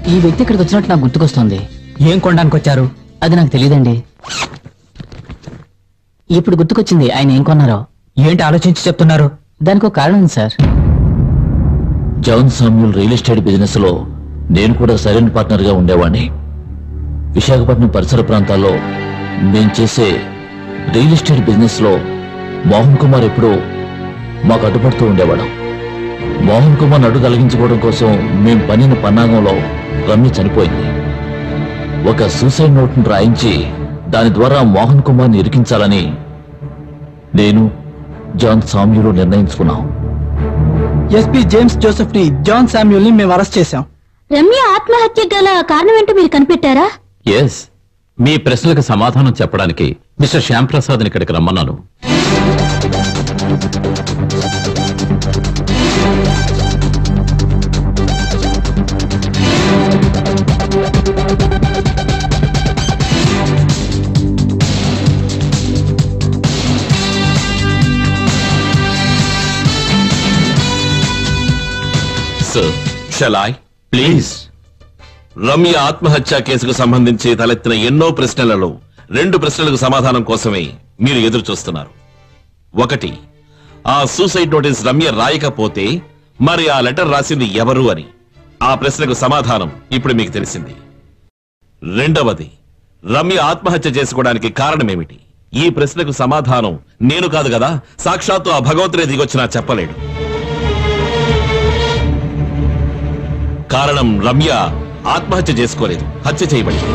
ఈ వ్యక్తి ఇక్కడికి వచ్చినట్టు నాకు గుర్తుకొస్తుంది ఏం కొనడానికి వచ్చారు అది నాకు తెలియదండి ఇప్పుడు గుర్తుకొచ్చింది ఆయన ఏం కొన్నారో ఏంటి ఆలోచించి చెప్తున్నారు దానికి ఒక కారణం ఉంది sir John Samuel real estate business లో నేను కూడా సరైన పార్ట్నర్ గా ఉండేవాడిని విశాఖపట్నం పరిసర ప్రాంతాల్లో నేను చేసే రియల్ ఎస్టేట్ బిజినెస్ లో మోహన్ కుమార్ ఎప్పుడూ మాకు అడ్డుపడుతూ ఉండేవాడు మోహన్ కుమార్ అడ్డు తొలగించుకోవడం కోసం మేం పనిన పన్నాగంలో రమ్య చనిపోయింది ఒక సూసైడ్ నోట్ను రాయించి దాని ద్వారా మోహన్ కుమార్ని ఇరికించాలని నేను జాన్ సామ్యూలు నిర్ణయించుకున్నాం ఎస్పీ జేమ్స్ జోసెఫ్ ని జాన్ శామ్యూల్ ని మేము అరెస్ట్ చేశాం రమ్య ఆత్మహత్య గల కారణం ఏంటో మీరు కనిపెట్టారా ఎస్ మీ ప్రశ్నలకు సమాధానం చెప్పడానికి మిస్టర్ శ్యామ్ ప్రసాద్ ఇక్కడికి రమ్మన్నాను సార్ షలాయ్ ప్లీజ్ రమ్య ఆత్మహత్య కేసుకు సంబంధించి తలెత్తిన ఎన్నో ప్రశ్నలలో రెండు ప్రశ్నలకు సమాధానం కోసమే మీరు ఎదురు చూస్తున్నారు ఒకటి ఆ సూసైడ్ నోటీస్ రమ్య రాయకపోతే మరి ఆ లెటర్ రాసింది ఎవరు అని ఆ ప్రశ్నకు సమాధానం ఇప్పుడు మీకు తెలిసింది రెండవది రమ్య ఆత్మహత్య చేసుకోవడానికి కారణమేమిటి ఈ ప్రశ్నకు సమాధానం నేను కాదు కదా సాక్షాత్తు ఆ భగవంతుడే దిగొచ్చినా చెప్పలేడు కారణం రమ్య ఆత్మహత్య చేసుకోలేదు హత్య చేయబడింది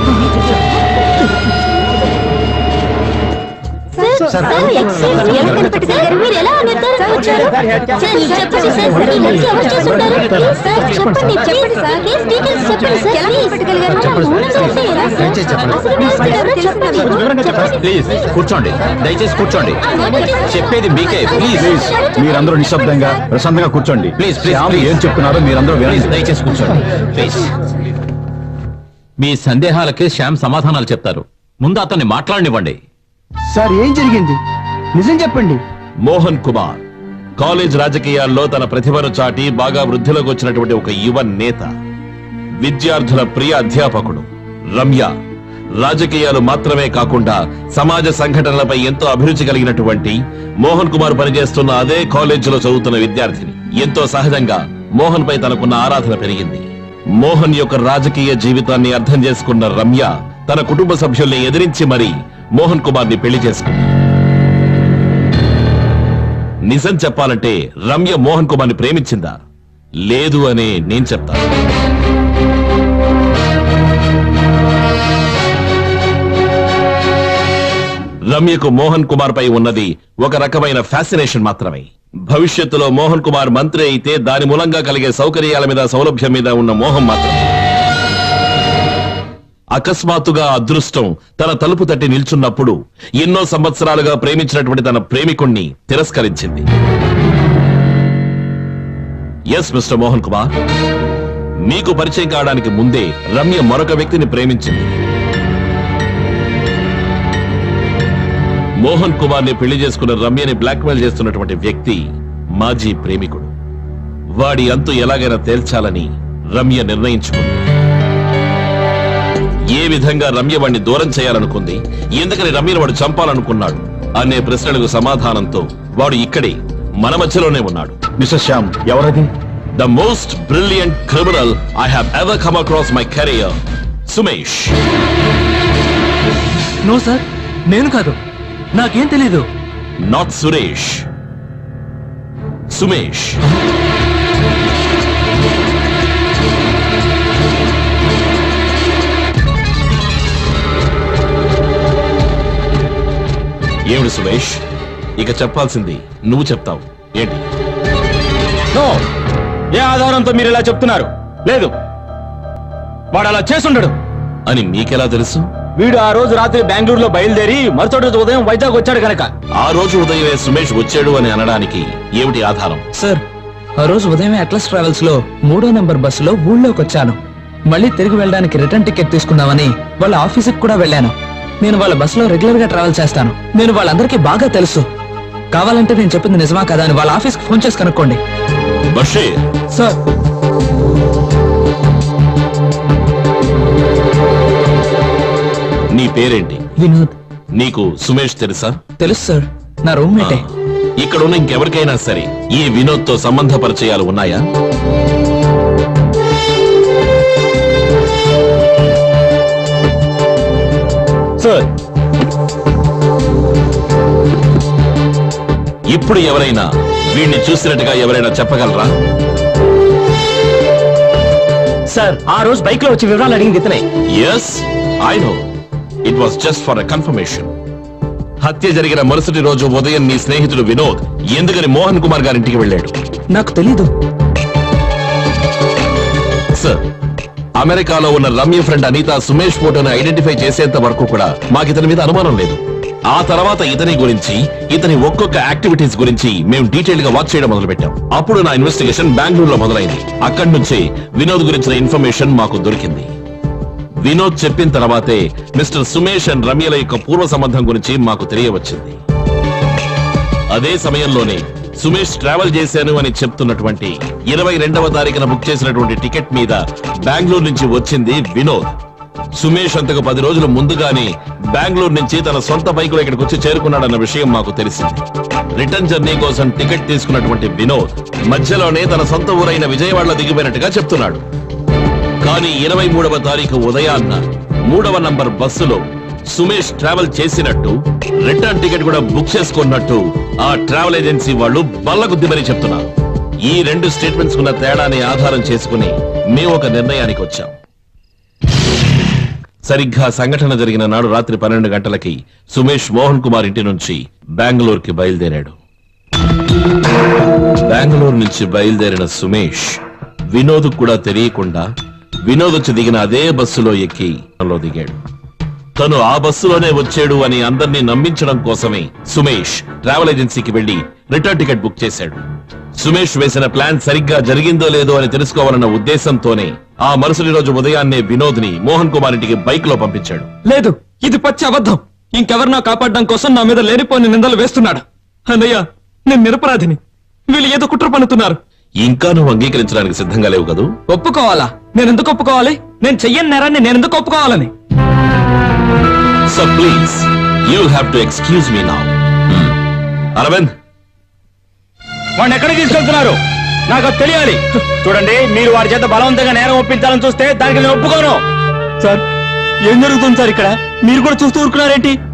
సార్ ఎక్స్క్యూజ్ మీ, ఎలా కనిపెట్టగలిగారు? మీరు ఎలా నిర్ధారించవచ్చారు? సార్, చెప్పండి సార్, ఈ మనిషి ఎవరు చేసుంటారు? ప్లీజ్ సార్, చెప్పండి, చెప్పండి సార్. కేస్ డీటెయిల్స్ చెప్పండి సార్, ప్లీజ్. అలా మౌనంగా ఉంటే ఎలా సార్? అసలు వ్యక్తి ఎవరో చెప్పండి. చెప్పండి. ప్లీజ్ కూర్చోండి దయచేసి కూర్చోండి ఆ నోటీస్ చెప్పేది మీకే ప్లీజ్ మీరందరూ నిశ్శబ్దంగా ప్రశాంతంగా కూర్చోండి ప్లీజ్ ప్లీజ్ శ్యామ్ ప్లీజ్. ఏం చెప్తున్నారో మీరందరూ ప్లీజ్ వినండి దయచేసి కూర్చోండి ప్లీజ్ మీ సందేహాలకి శ్యామ్ సమాధానాలు చెప్తారు ముందు అతన్ని మాట్లాడనివ్వండి సార్ ఏం జరిగింది నిజం చెప్పండి మోహన్ కుమార్ కాలేజ్ రాజకీయాల్లో తన ప్రతిభను చాటి బాగా వృద్ధిలోకి వచ్చినటువంటి ఒక యువ నేత విద్యార్థుల ప్రియ అధ్యాపకుడు రమ్య రాజకీయాలు మాత్రమే కాకుండా సమాజ సంఘటనలపై ఎంతో అభిరుచి కలిగినటువంటి మోహన్ కుమార్ పనిచేస్తున్న అదే కాలేజీలో చదువుతున్న విద్యార్థిని ఎంతో సహజంగా మోహన్ పై తనకున్న ఆరాధన పెరిగింది మోహన్ యొక్క రాజకీయ జీవితాన్ని అర్థం చేసుకున్న రమ్య తన కుటుంబ సభ్యుల్ని ఎదిరించి మరీ మోహన్ కుమార్ ని పెళ్లి చేసుకుంది నిజం చెప్పాలంటే రమ్య మోహన్ కుమార్ ని ప్రేమించిందా లేదు అనే నేను చెప్తాను రమ్యకు మోహన్ కుమార్ పై ఉన్నది ఒక రకమైన ఫ్యాసినేషన్ మాత్రమే భవిష్యత్తులో మోహన్ కుమార్ మంత్రి అయితే దాని మూలంగా కలిగే సౌకర్యాల మీద సౌలభ్యం మీద ఉన్న మోహం మాత్రమే అకస్మాత్తుగా అదృష్టం తన తలుపు తట్టి నిల్చున్నప్పుడు ఎన్నో సంవత్సరాలుగా ప్రేమించినటువంటి తన ప్రేమికుణ్ణి తిరస్కరించింది ఎస్ మిస్టర్ మోహన్ కుమార్ మీకు పరిచయం కావడానికి ముందే రమ్య మరొక వ్యక్తిని ప్రేమించింది మోహన్ కుమార్ ని పెళ్లి చేసుకున్న రమ్యని బ్లాక్మెయిల్ చేస్తున్నటువంటి వ్యక్తి మాజీ ప్రేమికుడు వాడి అంతు ఎలాగైనా తేల్చాలని రమ్య నిర్ణయించుకుంది ఏ విధంగా రమ్య వాడిని దూరం చేయాలనుకుంది ఎందుకని రమ్యను వాడు చంపాలనుకున్నాడు అనే ప్రశ్నలకు సమాధానంతో వాడు ఇక్కడే మన మధ్యలోనే ఉన్నాడు మిస్టర్ శ్యామ్ ఎవరది the most brilliant criminal I have ever come across my career Sumesh no sir నేను కాదు నాకేం తెలీదు నాట్ సురేష్ సుమేష్ ఏమిటి సుమేష్ ఇక చెప్పాల్సింది నువ్వు చెప్తావు ఏంటి నో ఏ ఆధారంతో మీరు ఇలా చెప్తున్నారు లేదు వాడు అలా చేసుండడు అని మీకెలా తెలుసు వీడు ఆ రోజు రాత్రి బెంగళూరులో బయలుదేరి మరుసటి రోజు ఉదయం వైజాగ్ వచ్చాడు కనుక ఆ రోజు ఉదయమే సుమేష్ వచ్చాడు అని అనడానికి ఏమిటి ఆధారం సార్ ఆ రోజు ఉదయం అట్లస్ ట్రావెల్స్ లో మూడో నెంబర్ బస్సులో ఊళ్ళోకి వచ్చాను మళ్ళీ తిరిగి వెళ్ళడానికి రిటర్న్ టికెట్ తీసుకుందామని వాళ్ళ ఆఫీస్కి కూడా వెళ్ళాను నేను వాళ్ళ బస్సులో రెగ్యులర్ గా ట్రావెల్ చేస్తాను నేను వాళ్ళందరికీ బాగా తెలుసు కావాలంటే నేను చెప్పింది నిజమా కదా అని వాళ్ళ ఆఫీస్కి ఫోన్ చేసి కనుక్కోండి బషీర్ సార్ పేరేంటి వినోద్ నీకు సుమేష్ తెలుసా తెలుసు సార్ నా రూమ్మేటే ఇక్కడ ఉన్న ఇంకెవరికైనా సరే ఈ వినోద్ తో సంబంధ పరిచయాలు ఉన్నాయా సార్ ఇప్పుడు ఎవరైనా వీడిని చూసినట్టుగా ఎవరైనా చెప్పగలరా సార్ ఆ రోజు బైక్ లో వచ్చి వివరాలు అడిగింది ఇతనే yes I know it was just for a confirmation హత్య జరిగిన మరుసటి రోజు ఉదయం నీ స్నేహితుడు వినోద్ ఎందుకని మోహన్ కుమార్ గారింటికి వెళ్ళాడు నాకు తెలీదు సార్ అమెరికాలో ఉన్న రమ్య ఫ్రెండ్ అనిత సుమేష్ ఫోటోను ఐడెంటిఫై చేసేంత వరకు కూడా మాకు ఇతని మీద అనుమానం లేదు ఆ తర్వాత ఇతని గురించి ఇతని ఒక్కొక్క యాక్టివిటీస్ గురించి మేము డీటెయిల్ గా వాచ్ చేయడం మొదలు పెట్టాం అప్పుడు నా ఇన్వెస్టిగేషన్ బెంగళూరులో మొదలైంది అక్కడి నుంచి వినోద్ గురించిన ఇన్ఫర్మేషన్ మాకు దొరికింది వినోద్ చెప్పిన తర్వాతే మిస్టర్ సుమేష్ అండ్ రమ్యల యొక్క పూర్వ సంబంధం గురించి మాకు తెలియవచ్చింది అదే సమయంలోనే సుమేష్ ట్రావెల్ చేశాను అని చెప్తున్నటువంటి ఇరవై రెండవ తారీఖున బుక్ చేసినటువంటి టికెట్ మీద బెంగళూరు నుంచి వచ్చింది వినోద్ సుమేష్ అంతకు పది రోజులు ముందుగానే బెంగళూరు నుంచి తన సొంత బైకులో ఇక్కడికి వచ్చి చేరుకున్నాడన్న విషయం మాకు తెలిసింది రిటర్న్ జర్నీ కోసం టికెట్ తీసుకున్నటువంటి వినోద్ మధ్యలోనే తన సొంత ఊరైన విజయవాడలో దిగిపోయినట్టుగా చెప్తున్నాడు కానీ ఇరవై మూడవ తారీఖు ఉదయాన్న మూడవ నంబర్ బస్సులో సుమేష్ ట్రావెల్ చేసినట్టు రిటర్న్ టికెట్ కూడా బుక్ చేసుకున్నట్టు ఆ ట్రావెల్ ఏజెన్సీ వాళ్ళు బల్లగుద్ది మరీ చెప్తున్నారు ఈ రెండు స్టేట్మెంట్స్ ఉన్న తేడాని ఆధారం చేసుకుని మేము ఒక నిర్ణయానికి వచ్చాం సరిగ్గా సంఘటన జరిగిన నాడు రాత్రి పన్నెండు గంటలకి సుమేష్ మోహన్ కుమార్ ఇంటి నుంచి బెంగళూరుకి బయలుదేరాడు బెంగళూరు నుంచి బయలుదేరిన సుమేష్ వినోద్ కూడా తెలియకుండా వినోద్ వచ్చి దిగిన అదే బస్సులో ఎక్కి లో దిగాడు తను ఆ బస్సులోనే వచ్చాడు అని అందరినీ నమ్మించడం కోసమే సుమేష్ ట్రావెల్ ఏజెన్సీకి వెళ్లి రిటర్న్ టికెట్ బుక్ చేశాడు సుమేష్ వేసిన ప్లాన్ సరిగ్గా జరిగిందో లేదో అని తెలుసుకోవాలన్న ఉద్దేశంతోనే ఆ మరుసటి రోజు ఉదయాన్నే వినోద్ ని మోహన్ కుమార్ ఇంటికి బైక్ లో పంపించాడు లేదు ఇది పచ్చి అబద్ధం ఇంకెవరినో కాపాడడం కోసం నా మీద లేనిపోని నిందలు వేస్తున్నాడు అన్నయ్య నేను నిరపరాధిని వీళ్ళు ఏదో కుట్ర పన్నుతున్నారు ఇంకా నువ్వు అంగీకరించడానికి సిద్ధంగా లేవు కదూ ఒప్పుకోవాలా నేను ఎందుకు ఒప్పుకోవాలి నేను చెయ్యని నేరాన్ని నేను ఎందుకు ఒప్పుకోవాలని so please you have to excuse me now Aravind వాడిని ఎక్కడికి తీసుకెళ్తున్నారు నాకు అది తెలియాలి చూడండి మీరు వారి చేత బలవంతంగా నేరం ఒప్పించాలని చూస్తే దానికి నేను ఒప్పుకోను సార్ ఏం జరుగుతుంది సార్ ఇక్కడ మీరు కూడా చూస్తూ ఊరుకున్నారేంటి